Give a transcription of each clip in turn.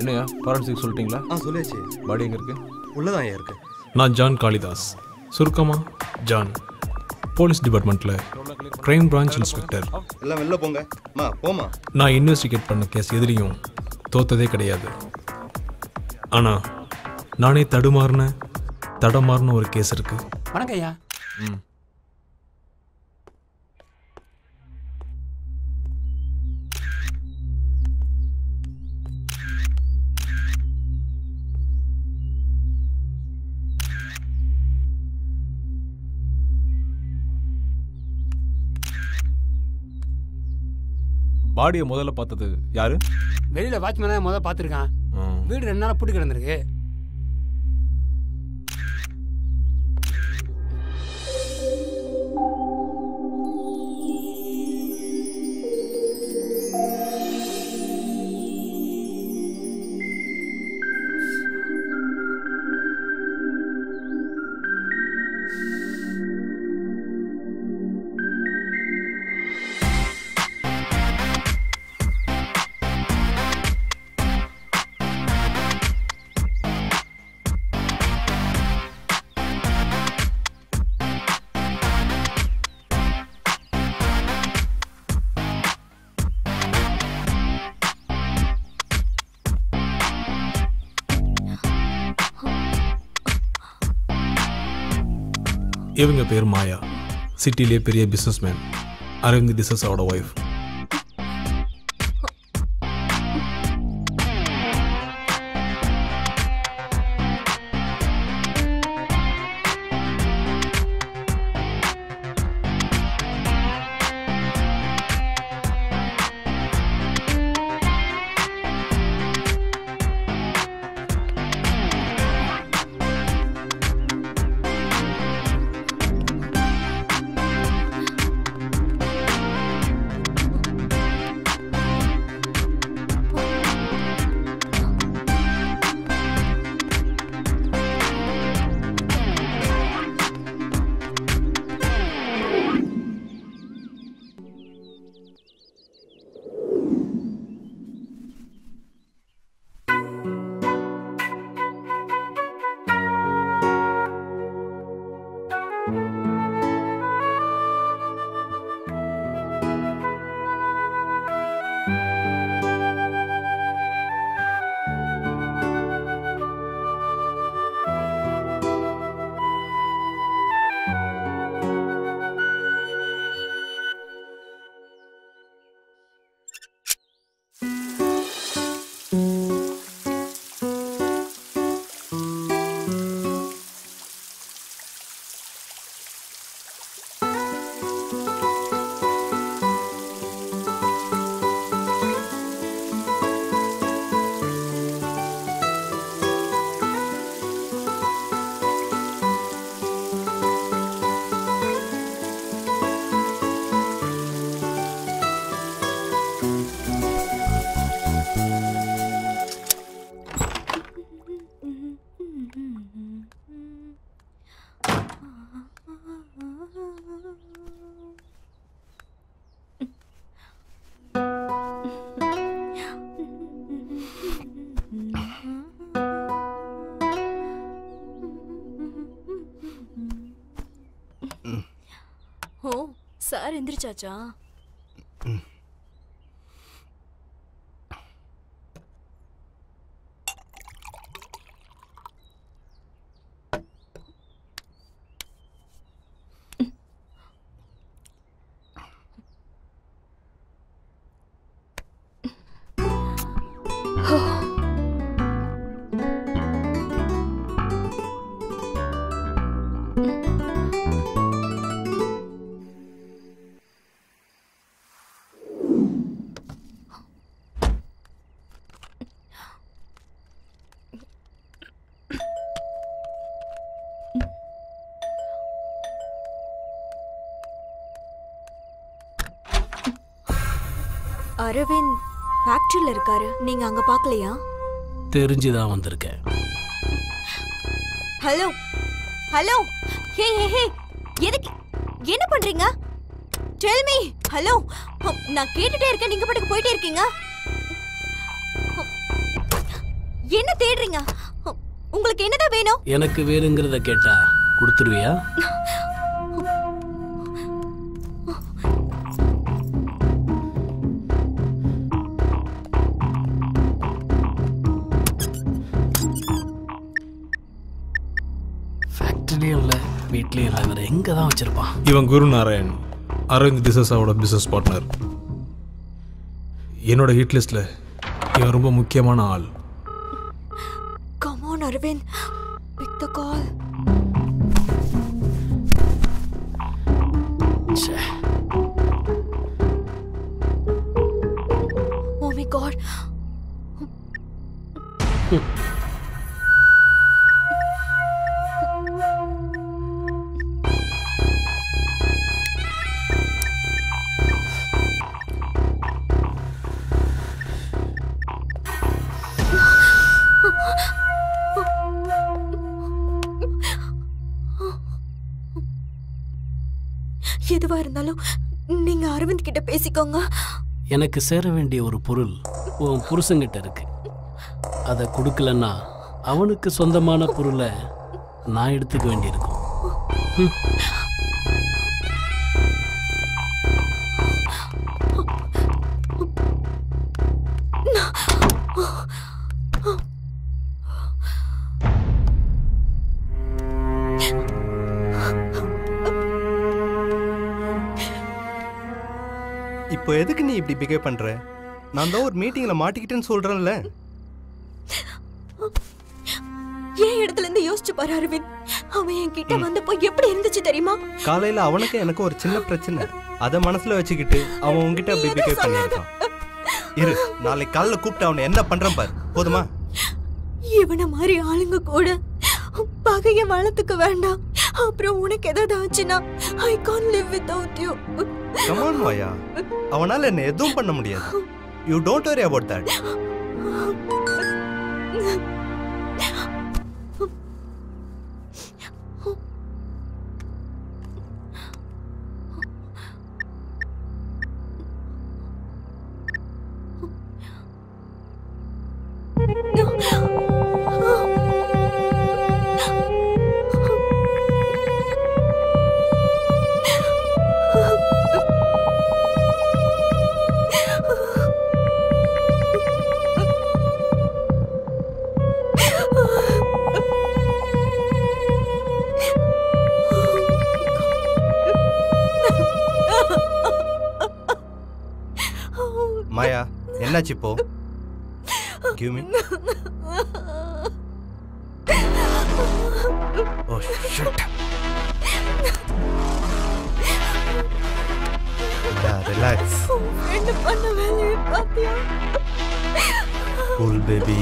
என்னையா ஃபாரன்சிக் சொல்லிட்டீங்களா ஆ சொல்லியாச்சு பாடி எங்கே இருக்கு உள்ளதான் ஐயா இருக்கு நான் ஜான் காளிதாஸ் சுருக்கமா ஜான் போலீஸ் டிபார்ட்மெண்ட்டில் கிரைம் பிரான்ச் இன்ஸ்பெக்டர் எல்லாம் வெளில போங்க மா போமா நான் இன்வெஸ்டிகேட் பண்ண கேஸ் எதிரியும் தோத்ததே கிடையாது ஆனால் நானே தடுமாறின தடமாறின ஒரு கேஸ் இருக்கு வணக்கம் ஐயா ம் பாடியை முதல்ல பார்த்தது யாரு வெளியில வாட்ச்மேன் தான் முதல்ல பார்த்துருக்கான் ம். வீடு ரெண்டு நாளா பூட்டி கிடந்திருக்கு இவங்க பேர் மாயா சிட்டிலேயே பெரிய பிஸ்னஸ்மேன் அரவிந்த் டிசஸோட ஒய்ஃப் ஓ சார் எந்திரிச்சாச்சா அரவிந்த் ஃபேக்டரியில இருக்காரு நீங்க அங்க பார்க்கலையா தெரிஞ்சுதான் வந்திருக்கேன் ஹலோ ஹலோ ஹே ஹே ஹே எதுக்கு என்ன பண்றீங்க டெல் மீ ஹலோ நான் கேட்டுட்டே இருக்கேன் நீங்க பாட்டுக்கு போயிட்டே இருக்கீங்க என்ன தேடுறீங்க உங்களுக்கு என்னதான் வேணும் எனக்கு வேணுங்கிறத கேட்டா கொடுத்துருவியா ஃபேக்டரியும் இல்லை வீட்லேயும் இல்லை வேற எங்கே தான் வச்சிருப்பான் இவன் குரு நாராயண் அரவிந்த் டிசஸாவோட பிஸ்னஸ் பார்ட்னர் என்னோட ஹிட் லிஸ்ட்ல இவன் ரொம்ப முக்கியமான ஆள் come on Aravind pick the call ச்சே ஓ மை காட் எதுவா இருந்தாலும் நீங்க அரவிந்த் கிட்ட பேசிக்கோங்க எனக்கு சேர வேண்டிய ஒரு பொருள் உன் புருஷங்கிட்ட இருக்கு அதை கொடுக்கலன்னா அவனுக்கு சொந்தமான பொருளை நான் எடுத்துக்க வேண்டியிருக்கும் ம். இப்போ எதுக்கு நீ இப்படி பிஹேவ் பண்ற நான் தான் ஒரு மீட்டிங்ல மாட்டிக்கிட்டேன்னு சொல்றேன்ல ஏன் இடத்துல இருந்து யோசிச்சு பாரு அரவிந்த் அவன் என் கிட்ட வந்தப்போ எப்படி இருந்துச்சு தெரியுமா காலையில அவனுக்கு எனக்கு ஒரு சின்ன பிரச்சனை அதை மனசுல வச்சுக்கிட்டு அவன் உன்கிட்ட அப்படி நீ எதுவும் பிஹேவ் பண்ணியிருக்கான் இரு நாளைக்கு காலைல கூப்பிட்டு அவனை என்ன பண்றான் பாரு போதுமா இவன மாதிரி ஆளுங்க கூட பகைய வளர்த்துக்க வேண்டாம் அப்புறம் உனக்கு ஏதாவது ஆச்சுன்னா I can't live without you come on Maya அவனால என்ன எதுவும் பண்ண முடியாது you don't worry about that Maya என்னாச்சு இப்போ give me oh shit relax என்ன பண்ண வேலையை பாத்தியா கூல் பேபி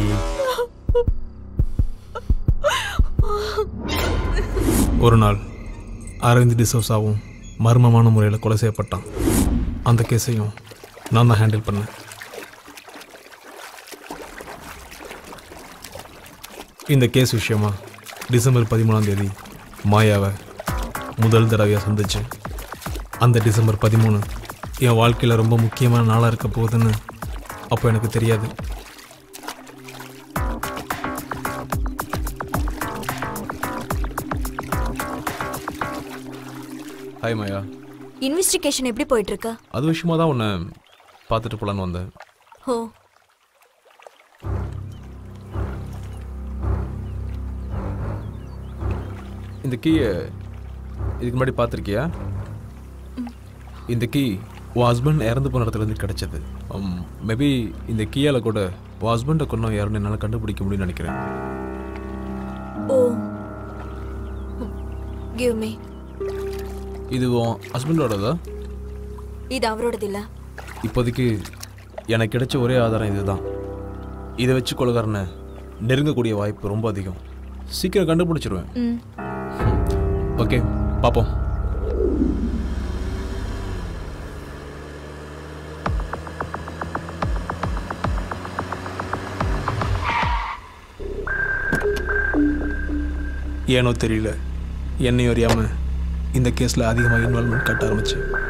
ஒரு நாள் அரவிந்த் டிசோசாவும் மர்மமான முறையில் கொலை செய்யப்பட்டான் அந்த கேஸையும் நான் தான் ஹேண்டில் பண்ணேன் இந்த கேஸ் விஷயமா டிசம்பர் பதிமூணாம் தேதி மாயாவை முதல் தடவையாக சந்திச்சேன் அந்த டிசம்பர் பதிமூணு என் வாழ்க்கையில் ரொம்ப முக்கியமான நாளாக இருக்க போகுதுன்னு அப்போ எனக்கு தெரியாது ஹாய் மாயா இன்வெஸ்டிகேஷன் எப்படி போயிட்டு இருக்கு அது விஷயமா தான் உன்னை பார்த்துட்டு போலான்னு வந்தேன் ஓ இந்த கீயை இதுக்கு முன்னாடி பார்த்துருக்கியா இந்த கீ உன் ஹஸ்பண்ட் இறந்து போன இடத்துலேருந்து கிடைச்சது மேபி இந்த கீயால் கூட உன் ஹஸ்பண்டை கொண்டோம் யாருன்னு என்னால் கண்டுபிடிக்க முடியும்னு நினைக்கிறேன் ஓ கிவ் மீ இது உன் ஹஸ்பண்டோடதா இது அவரோடது இல்ல இப்போதைக்கு எனக்கு கிடைச்ச ஒரே ஆதாரம் இதுதான் இதை வச்சு கொலகாரனை நெருங்கக்கூடிய வாய்ப்பு ரொம்ப அதிகம் சீக்கிரம் கண்டுபிடிச்சிருவேன் ம் ஓகே பார்ப்போம் ஏனோ தெரியல என்னையும் அறியாமல் இந்த கேஸில் அதிகமாக இன்வால்மெண்ட் கட்ட ஆரம்பிச்சேன்